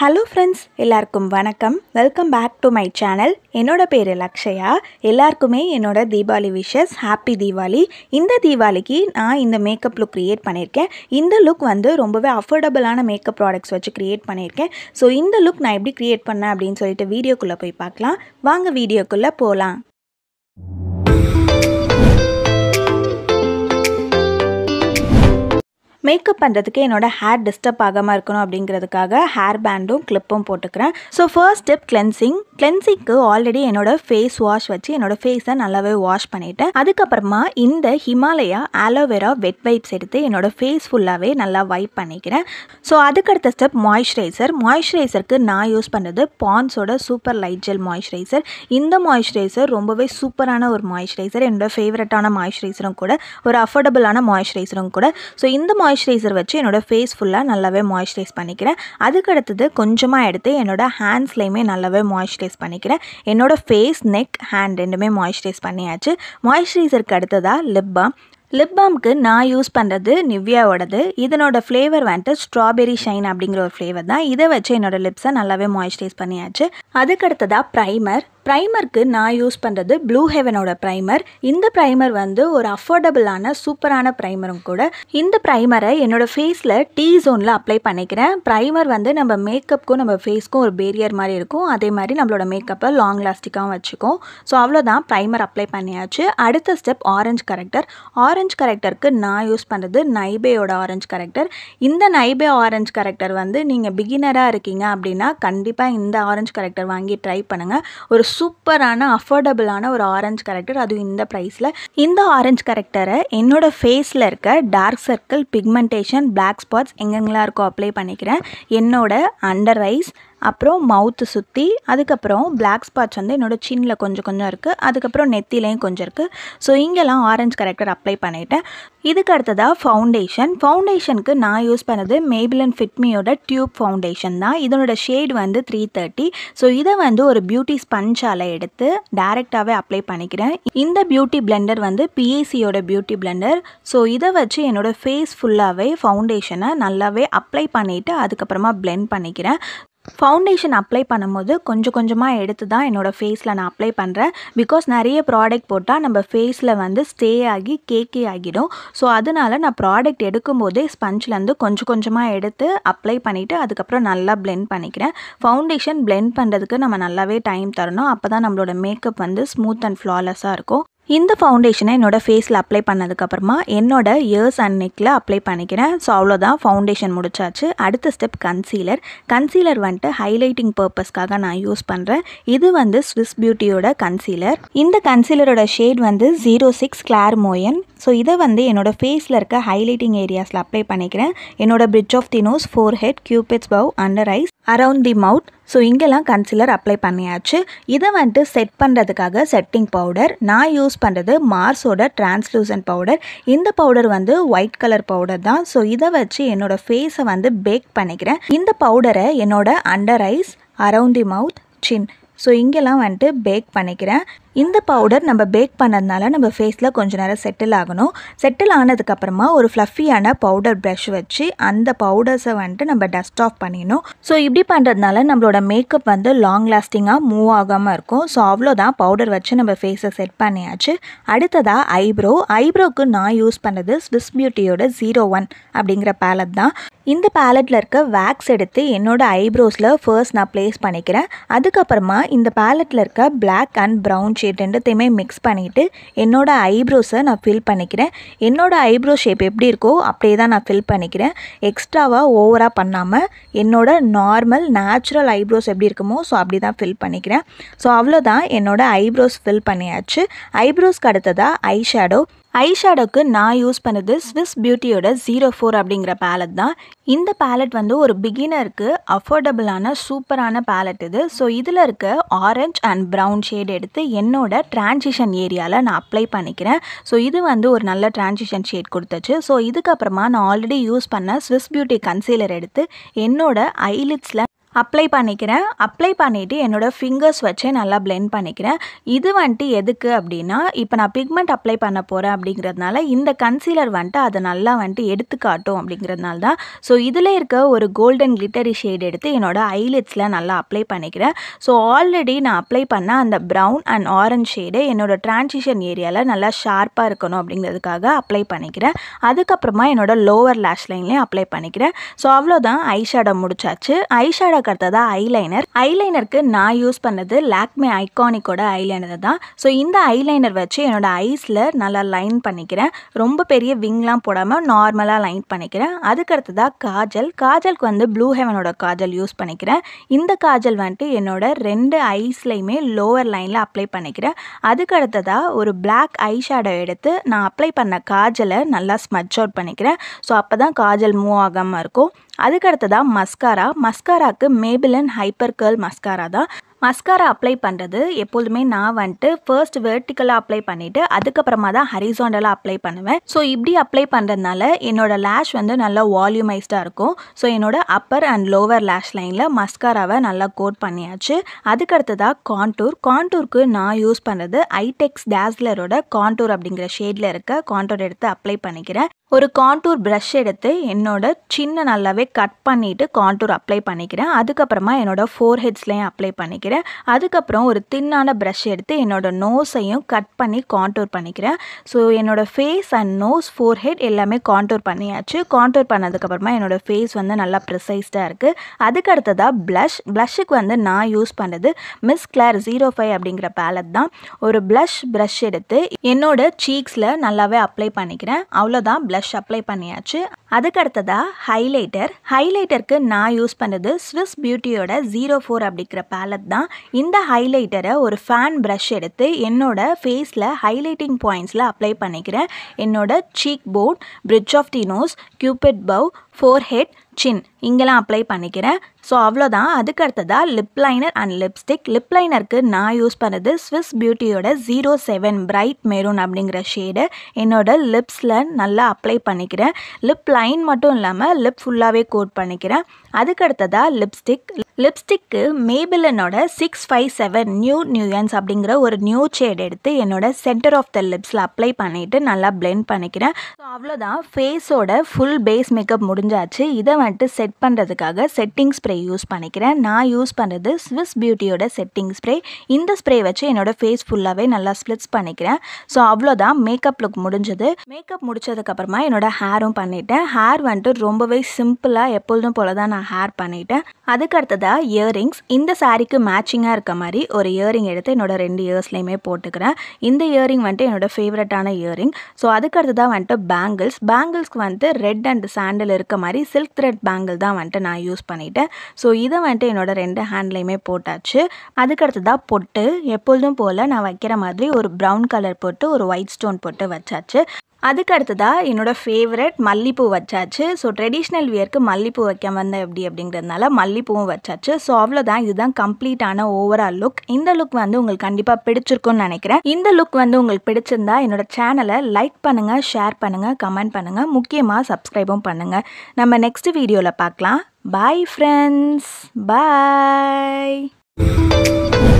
hello friends எல்லாருக்கும் வணக்கம் welcome back to my channel என்னோட பேர் லக்ஷயா எல்லாருக்குமே என்னோட தீபாவளி விஷஸ் ஹாப்பி தீபாவளி இந்த தீபாவளிக்கு நான் இந்த மேக்கப் லுக் க்ரியேட் பண்ணியிருக்கேன் இந்த லுக் வந்து ரொம்பவே அஃபோர்டபுளான மேக்கப் ப்ராடக்ட்ஸ் வச்சு க்ரியேட் பண்ணியிருக்கேன் ஸோ இந்த லுக் நான் எப்படி க்ரியேட் பண்ணேன் அப்படின்னு சொல்லிட்டு வீடியோக்குள்ளே போய் பார்க்கலாம் வாங்க வீடியோக்குள்ளே போகலாம் மேக்கப் பண்ணுறதுக்கு என்னோட ஹேர் டிஸ்டர்ப் ஆகாமல் இருக்கணும் அப்படிங்கிறதுக்காக ஹேர் பேண்டும் கிளிப்பும் போட்டுக்கிறேன் ஸோ ஃபர்ஸ்ட் ஸ்டெப் கிளென்சிங் கிளென்சிங்க்கு ஆல்ரெடி என்னோட ஃபேஸ் வாஷ் வச்சு என்னோட ஃபேஸை நல்லாவே வாஷ் பண்ணிட்டேன் அதுக்கப்புறமா இந்த ஹிமாலயா ஆலோவேரா வெட் வைப்ஸ் எடுத்து என்னோட ஃபேஸ் ஃபுல்லாகவே நல்லா வைப் பண்ணிக்கிறேன் ஸோ அதுக்கடுத்த ஸ்டெப் மாய்ஸ்சரைசர் மாய்ஸ்சரைசருக்கு நான் யூஸ் பண்ணுறது பான்ஸோட சூப்பர் லைட் ஜெல் மாய்ஸ்சரைசர் இந்த மாய்ஸ்சரைசர் ரொம்பவே சூப்பரான ஒரு மாய்ஸ்சரைசர் என்னோட ஃபேவரட்டான மாய்ஸ்சரைசரும் கூட ஒரு அஃபோர்டபுளான மாய்ஸ்சரைசரும் கூட ஸோ இந்த மாய்ஸ்சரைசர் வச்சு என்னோட ஃபேஸ் ஃபுல்லாக நல்லாவே மாய்ஸ்சரைஸ் பண்ணிக்கிறேன் அதுக்கு அடுத்தது கொஞ்சமாக எடுத்து என்னோட ஹேண்ட்ஸ்லேயுமே நல்லாவே மாய்ஸ்சரைஸ் பண்ணிக்கிறேன் என்னோட ஃபேஸ் நெக் ஹேண்ட் ரெண்டுமே மாய்ஸ்சரைஸ் பண்ணியாச்சு மாய்ஸ்சரைசருக்கு அடுத்ததாக லிப் பாம் லிப் பாம்க்கு நான் யூஸ் பண்ணுறது நிவ்யாவோடது இதனோட ஃப்ளேவர் வந்துட்டு ஸ்ட்ராபெரி ஷைன் அப்படிங்கிற ஒரு ஃப்ளேவர் தான் இதை வச்சு என்னோட லிப்ஸை நல்லாவே மாய்ஸ்சரைஸ் பண்ணியாச்சு அதுக்கு அடுத்ததாக ப்ரைமர் ப்ரைமருக்கு நான் யூஸ் பண்ணுறது ப்ளூ ஹெவனோட ப்ரைமர் இந்த ப்ரைமர் வந்து ஒரு அஃபோர்டபுளான சூப்பரான ப்ரைமரும் கூட இந்த ப்ரைமரை என்னோடய ஃபேஸில் டீ ஜோனில் அப்ளை பண்ணிக்கிறேன் ப்ரைமர் வந்து நம்ம மேக்கப்புக்கும் நம்ம ஃபேஸ்க்கும் ஒரு பேரியர் மாதிரி இருக்கும் அதே மாதிரி நம்மளோட மேக்கப்பை லாங் லாஸ்டிக்காகவும் வச்சுக்கும் ஸோ அவ்வளோதான் ப்ரைமர் அப்ளை பண்ணியாச்சு அடுத்த ஸ்டெப் ஆரஞ்சு கரெக்டர் ஆரஞ்சு கரெக்டருக்கு நான் யூஸ் பண்ணுறது நைபேயோட ஆரஞ்சு கரெக்டர் இந்த நைபே ஆரஞ்சு கரெக்டர் வந்து நீங்கள் பிகினராக இருக்கீங்க அப்படின்னா கண்டிப்பாக இந்த ஆரஞ்சு கரெக்டர் வாங்கி ட்ரை பண்ணுங்கள் ஒரு சூப்பரான அஃபோர்டபுளான ஒரு ஆரஞ்சு கரெக்டர் அதுவும் இந்த ப்ரைஸில் இந்த ஆரஞ்சு கரெக்டரை என்னோட ஃபேஸில் இருக்க dark circle pigmentation black spots எங்கெங்கெல்லாம் இருக்கோ அப்ளை பண்ணிக்கிறேன் என்னோட அண்டர் ஐஸ் அப்புறம் மவுத்து சுற்றி அதுக்கப்புறம் பிளாக் ஸ்பாட்ஸ் வந்து என்னோடய சின்னில் கொஞ்சம் கொஞ்சம் இருக்குது அதுக்கப்புறம் நெத்திலையும் கொஞ்சம் இருக்குது ஸோ இங்கெல்லாம் ஆரஞ்சு கரெக்டர் அப்ளை பண்ணிட்டேன் இதுக்கு அடுத்ததாக ஃபவுண்டேஷன் ஃபவுண்டேஷனுக்கு நான் யூஸ் பண்ணது மேபிளன் ஃபிட்மியோட டியூப் ஃபவுண்டேஷன் தான் இதனோட ஷேட் வந்து த்ரீ தேர்ட்டி ஸோ இதை வந்து ஒரு பியூட்டி ஸ்பஞ்சால் எடுத்து டேரெக்டாகவே அப்ளை பண்ணிக்கிறேன் இந்த பியூட்டி பிளெண்டர் வந்து பிஏசியோட பியூட்டி பிளெண்டர் ஸோ இதை வச்சு என்னோடய ஃபேஸ் ஃபுல்லாகவே ஃபவுண்டேஷனை நல்லாவே அப்ளை பண்ணிவிட்டு அதுக்கப்புறமா பிளெண்ட் பண்ணிக்கிறேன் ஃபவுண்டேஷன் அப்ளை பண்ணும்போது கொஞ்சம் கொஞ்சமாக எடுத்து தான் என்னோடய ஃபேஸில் நான் அப்ளை பண்ணுறேன் பிகாஸ் நிறைய ப்ராடக்ட் போட்டால் நம்ம ஃபேஸில் வந்து ஸ்டே ஆகி கேக்கே ஆகிடும் ஸோ அதனால் நான் ப்ராடக்ட் எடுக்கும்போதே ஸ்பஞ்ச்லேருந்து கொஞ்சம் கொஞ்சமாக எடுத்து அப்ளை பண்ணிவிட்டு அதுக்கப்புறம் நல்லா பிளெண்ட் பண்ணிக்கிறேன் ஃபவுண்டேஷன் பிளெண்ட் பண்ணுறதுக்கு நம்ம நல்லாவே டைம் தரணும் அப்போ தான் நம்மளோட மேக்கப் வந்து ஸ்மூத் அண்ட் ஃப்ளாலெஸ்ஸாக இருக்கும் இந்த ஃபவுண்டேஷனை என்னோடய ஃபேஸில் அப்ளை பண்ணதுக்கப்புறமா என்னோட இயர்ஸ் அண்ட் நெக்கில் அப்ளை பண்ணிக்கிறேன் ஸோ அவ்வளோதான் ஃபவுண்டேஷன் முடிச்சாச்சு அடுத்த ஸ்டெப் கன்சீலர் கன்சீலர் வந்துட்டு ஹைலைட்டிங் பர்பஸ்க்காக நான் யூஸ் பண்ணுறேன் இது வந்து ஸ்விஸ் பியூட்டியோட கன்சீலர் இந்த கன்சீலரோட ஷேட் வந்து ஜீரோ சிக்ஸ் கிளார் மோயன் ஸோ இதை வந்து என்னோடய ஃபேஸில் இருக்க ஹைலைட்டிங் ஏரியாஸில் அப்ளை பண்ணிக்கிறேன் என்னோட bridge of the nose forehead cupid's bow under eyes around the mouth so இங்கெல்லாம் கன்சிலர் அப்ளை பண்ணியாச்சு இதை வந்துட்டு செட் பண்ணுறதுக்காக செட்டிங் பவுடர் நான் யூஸ் பண்ணுறது மார்ஸோட டிரான்ஸ்லூசன்ட் பவுடர் இந்த பவுடர் வந்து ஒயிட் கலர் பவுடர் தான் ஸோ இதை வச்சு என்னோடய ஃபேஸை வந்து பேக் பண்ணிக்கிறேன் இந்த பவுடரை என்னோட under eyes around the mouth chin so இங்கெல்லாம் வந்துட்டு பேக் பண்ணிக்கிறேன் இந்த பவுடர் நம்ம பேக் பண்ணதுனால நம்ம ஃபேஸில் கொஞ்ச நேரம் செட்டில் ஆகணும் செட்டில் ஆனதுக்கப்புறமா ஒரு ஃப்ளஃபியான பவுடர் ப்ரஷ் வச்சு அந்த பவுடர்ஸை வந்துட்டு நம்ம டஸ்ட் ஆஃப் பண்ணிடணும் ஸோ இப்படி பண்ணுறதுனால நம்மளோட மேக்கப் வந்து லாங் லாஸ்டிங்காக மூவ் ஆகாமல் இருக்கும் ஸோ அவ்வளோதான் பவுடர் வச்சு நம்ம ஃபேஸை செட் பண்ணியாச்சு அடுத்ததாக ஐப்ரோ ஐப்ரோக்கு நான் யூஸ் பண்ணது ஸ்விஸ் பியூட்டியோட ஜீரோ ஒன் அப்படிங்கிற பேலட் தான் இந்த பேலட்டில் இருக்க வேக்ஸ் எடுத்து என்னோட ஐப்ரோஸில் ஃபர்ஸ்ட் நான் ப்ளேஸ் பண்ணிக்கிறேன் அதுக்கப்புறமா இந்த பேலட்டில் இருக்க பிளாக் அண்ட் ப்ரௌன் ஷேட் ரெண்டுத்தையுமே மிக்ஸ் பண்ணிவிட்டு என்னோடய ஐப்ரோஸை நான் ஃபில் பண்ணிக்கிறேன் என்னோடய ஐப்ரோ ஷேப் எப்படி இருக்கோ அப்படியே தான் நான் ஃபில் பண்ணிக்கிறேன் எக்ஸ்ட்ராவாக ஓவராக பண்ணாமல் என்னோட நார்மல் நேச்சுரல் ஐப்ரோஸ் எப்படி இருக்குமோ ஸோ அப்படி தான் ஃபில் பண்ணிக்கிறேன் ஸோ அவ்வளோதான் என்னோடய ஐப்ரோஸ் ஃபில் பண்ணியாச்சு ஐப்ரோஸ்க்கு அடுத்ததாக ஐ ஷேடோ ஐ ஷேடோக்கு நான் யூஸ் பண்ணது ஸ்விஸ் பியூட்டியோட ஜீரோ ஃபோர் அப்படிங்கிற பேலட் தான் இந்த பேலட் வந்து ஒரு பிகினருக்கு அஃபோர்டபுளான சூப்பரான பேலட் இது ஸோ இதில் இருக்க ஆரஞ்ச் அண்ட் ப்ரௌன் ஷேட் எடுத்து என்னோட டிரான்சிஷன் ஏரியாவில் நான் அப்ளை பண்ணிக்கிறேன் ஸோ இது வந்து ஒரு நல்ல டிரான்சிஷன் ஷேட் கொடுத்துச்சு ஸோ இதுக்கப்புறமா நான் ஆல்ரெடி யூஸ் பண்ண ஸ்விஸ் பியூட்டி கன்சீலர் எடுத்து என்னோட ஐலிட்ஸில் அப்ளை பண்ணிக்கிறேன் அப்ளை பண்ணிவிட்டு என்னோடய ஃபிங்கர்ஸ் வச்சே நல்லா blend பண்ணிக்கிறேன் இது வந்துட்டு எதுக்கு அப்படின்னா இப்போ நான் பிக்மெண்ட் அப்ளை பண்ண போகிறேன் அப்படிங்கிறதுனால இந்த கன்சீலர் வந்துட்டு அதை நல்லா வந்துட்டு எடுத்து காட்டும் அப்படிங்கிறதுனால தான் ஸோ இதில் இருக்க ஒரு கோல்டன் கிளிட்டரி ஷேட் எடுத்து என்னோட ஐலிட்ஸில் நல்லா அப்ளை பண்ணிக்கிறேன் ஸோ ஆல்ரெடி நான் அப்ளை பண்ண அந்த ப்ரௌன் அண்ட் ஆரஞ்ச் ஷேடு என்னோட டிரான்சிஷன் ஏரியாவில் நல்லா ஷார்ப்பாக இருக்கணும் அப்படிங்கிறதுக்காக அப்ளை பண்ணிக்கிறேன் அதுக்கப்புறமா என்னோட லோவர் லேஷ் லைன்லேயும் அப்ளை பண்ணிக்கிறேன் ஸோ அவ்வளோதான் ஐஷேடோ முடிச்சாச்சு ஐஷேடோக்கு அடுத்ததாக ஐலைனர் ஐலைனருக்கு நான் யூஸ் பண்ணது லாக்மே ஐகானிக்கோட ஐலைனர் தான் ஸோ இந்த ஐலைனர் வச்சு என்னோட ஐஸில் நல்லா லைன் பண்ணிக்கிறேன் ரொம்ப பெரிய விங்லாம் போடாமல் நார்மலாக லைன் பண்ணிக்கிறேன் அதுக்கு அடுத்ததாக காஜல் காஜலுக்கு வந்து ப்ளூ ஹெவனோட காஜல் யூஸ் பண்ணிக்கிறேன் இந்த காஜல் வந்துட்டு என்னோட ரெண்டு ஐஸ்லையுமே லோவர் லைனில் அப்ளை பண்ணிக்கிறேன் அதுக்கு அடுத்ததாக ஒரு பிளாக் ஐ ஷேடோ எடுத்து நான் அப்ளை பண்ண காஜலை நல்லா ஸ்மட்ச் அவுட் பண்ணிக்கிறேன் ஸோ அப்போ தான் காஜல் மூவ் ஆகாமல் இருக்கும் அதுக்கு அடுத்ததாக மஸ்காரா மஸ்காராக்கு மேபிளன் ஹைப்பர் கேர்ள் மஸ்காரா தான் மஸ்காரா அப்ளை பண்ணுறது எப்பொழுதுமே நான் வந்துட்டு ஃபர்ஸ்ட் வெர்டிக்கலாக அப்ளை பண்ணிவிட்டு அதுக்கப்புறமா தான் ஹரிசாண்டலாக அப்ளை பண்ணுவேன் ஸோ இப்படி அப்ளை பண்ணுறதுனால என்னோட லேஷ் வந்து நல்லா வால்யூமைஸ்டாக இருக்கும் ஸோ என்னோட அப்பர் அண்ட் லோவர் லேஷ் லைனில் மஸ்காராவை நல்லா கோட் பண்ணியாச்சு அதுக்கு அடுத்ததாக காண்டூர் காண்டூருக்கு நான் யூஸ் பண்ணுறது ஐடெக்ஸ் டேஸ்லரோட காண்டூர் அப்படிங்கிற ஷேடில் இருக்க காண்டூர் எடுத்து அப்ளை பண்ணிக்கிறேன் ஒரு காண்டூர் ப்ரஷ் எடுத்து என்னோட சின்ன நல்லாவே கட் பண்ணிவிட்டு காண்டூர் அப்ளை பண்ணிக்கிறேன் அதுக்கப்புறமா என்னோட ஃபோர் ஹெட்ஸ்லையும் அப்ளை பண்ணிக்கிறேன் அதுக்கப்புறம் ஒரு தின்னான ப்ரஷ் எடுத்து என்னோட நோஸையும் கட் பண்ணி காண்டூர் பண்ணிக்கிறேன் ஸோ என்னோட face and nose forehead எல்லாமே காண்டூர் பண்ணியாச்சு காண்டூர் பண்ணதுக்கப்புறமா என்னோட ஃபேஸ் வந்து நல்லா ப்ரிசைஸ்டாக இருக்குது அதுக்கு அடுத்ததாக ப்ளஷ் ப்ளஷ்ஷுக்கு வந்து நான் யூஸ் பண்ணுறது மிஸ் கிளார் ஜீரோ ஃபைவ் அப்படிங்கிற பேலட் தான் ஒரு ப்ளஷ் ப்ரஷ் எடுத்து என்னோட சீக்ஸில் நல்லாவே அப்ளை பண்ணிக்கிறேன் அவ்வளோதான் ப்ளஷ் அப்ளை பண்ணியாச்சு அதுக்கு அடுத்ததாக ஹைலைட்டர் ஹைலைட்டருக்கு நான் யூஸ் பண்ணது ஸ்விஸ் பியூட்டியோட ஜீரோ ஃபோர் அப்படிங்கிற பேலட் தான் இந்த ஹைலைட்டரை ஒரு ஃபேன் ப்ரஷ் எடுத்து என்னோட ஃபேஸில் ஹைலைட்டிங் பாயிண்ட்ஸில் அப்ளை பண்ணிக்கிறேன் என்னோட cheekbone bridge of the nose cupid bow forehead chin இங்கெல்லாம் அப்ளை பண்ணிக்கிறேன் ஸோ அவ்வளோதான் அதுக்கு அடுத்ததாக lip liner and lipstick lip லைனருக்கு நான் யூஸ் பண்ணது ஸ்விஸ் பியூட்டியோட ஜீரோ செவன் பிரைட் மெரூன் அப்படிங்கிற ஷேடு என்னோட லிப்ஸில் நல்லா அப்ளை பண்ணிக்கிறேன் லிப் லைன் மட்டும் இல்லாமல் லிப் ஃபுல்லாகவே கோட் பண்ணிக்கிறேன் அதுக்கு அடுத்ததாக லிப்ஸ்டிக் லிப்ஸ்டிக்கு மேபிளனோட six five seven new nuance அப்படிங்கிற ஒரு நியூ ஷேட் எடுத்து என்னோட சென்டர் ஆஃப் த லிப்ஸில் அப்ளை பண்ணிவிட்டு நல்லா பிளெண்ட் பண்ணிக்கிறேன் ஸோ அவ்வளோதான் ஃபேஸோட ஃபுல் பேஸ் மேக்கப் முடிஞ்சாச்சு இதை வந்துட்டு செட் பண்ணுறதுக்காக செட்டிங் ஸ்ப்ரே யூஸ் பண்ணிக்கிறேன் நான் யூஸ் பண்ணுறது ஸ்விஸ் பியூட்டியோட செட்டிங் ஸ்ப்ரே இந்த ஸ்ப்ரே வச்சு என்னோட ஃபேஸ் ஃபுல்லாகவே நல்லா ஸ்ப்ளிட்ஸ் பண்ணிக்கிறேன் ஸோ அவ்வளோதான் மேக்கப் லுக் முடிஞ்சது மேக்கப் முடிச்சதுக்கப்புறமா என்னோட ஹேரும் பண்ணிட்டேன் ஹேர் வந்துட்டு ரொம்பவே சிம்பிளாக எப்பொழுதும் போல தான் நான் ஹேர் பண்ணிட்டேன் அதுக்கு அடுத்ததாக இயரிங்ஸ் இந்த சாரீக்கு மேட்சிங்காக இருக்க மாதிரி ஒரு இயரிங் எடுத்து என்னோட ரெண்டு இயர்ஸ்லையுமே போட்டுக்கிறேன் இந்த இயரிங் வந்துட்டு என்னோட ஃபேவரட்டான இயரிங் ஸோ அதுக்கு அடுத்ததாக வந்துட்டு பேங்கிள்ஸ் பேங்கிள்ஸ்க்கு வந்துட்டு ரெட் அண்ட் சாண்டில் இருக்க மாதிரி சில்க் த்ரெட் பேங்கிள் தான் வந்துட்டு நான் யூஸ் பண்ணிட்டேன் ஸோ இதை வந்துட்டு என்னோட ரெண்டு ஹேண்ட்லேயுமே போட்டாச்சு அதுக்கு அடுத்ததாக பொட்டு எப்பொழுதும் போல் நான் வைக்கிற மாதிரி ஒரு ப்ரௌன் கலர் போட்டு ஒரு ஒயிட் ஸ்டோன் போட்டு வச்சாச்சு அதுக்கு அடுத்ததாக என்னோட ஃபேவரட் மல்லிப்பூ வச்சாச்சு ஸோ ட்ரெடிஷ்னல் வியர்க்கு மல்லிப்பூ வைக்க வந்தேன் எப்படி அப்படிங்கிறதுனால மல்லிப்பூவும் வச்சாச்சு ஸோ அவ்வளோதான் இதுதான் கம்ப்ளீட்டான ஓவரால் லுக் இந்த லுக் வந்து உங்களுக்கு கண்டிப்பாக பிடிச்சிருக்கும்னு நினைக்கிறேன் இந்த லுக் வந்து உங்களுக்கு பிடிச்சிருந்தா என்னோட சேனலை லைக் பண்ணுங்கள் ஷேர் பண்ணுங்கள் கமெண்ட் பண்ணுங்கள் முக்கியமாக சப்ஸ்கிரைபும் பண்ணுங்கள் நம்ம நெக்ஸ்ட் வீடியோவில் பார்க்கலாம் பாய் ஃப்ரெண்ட்ஸ் பாய்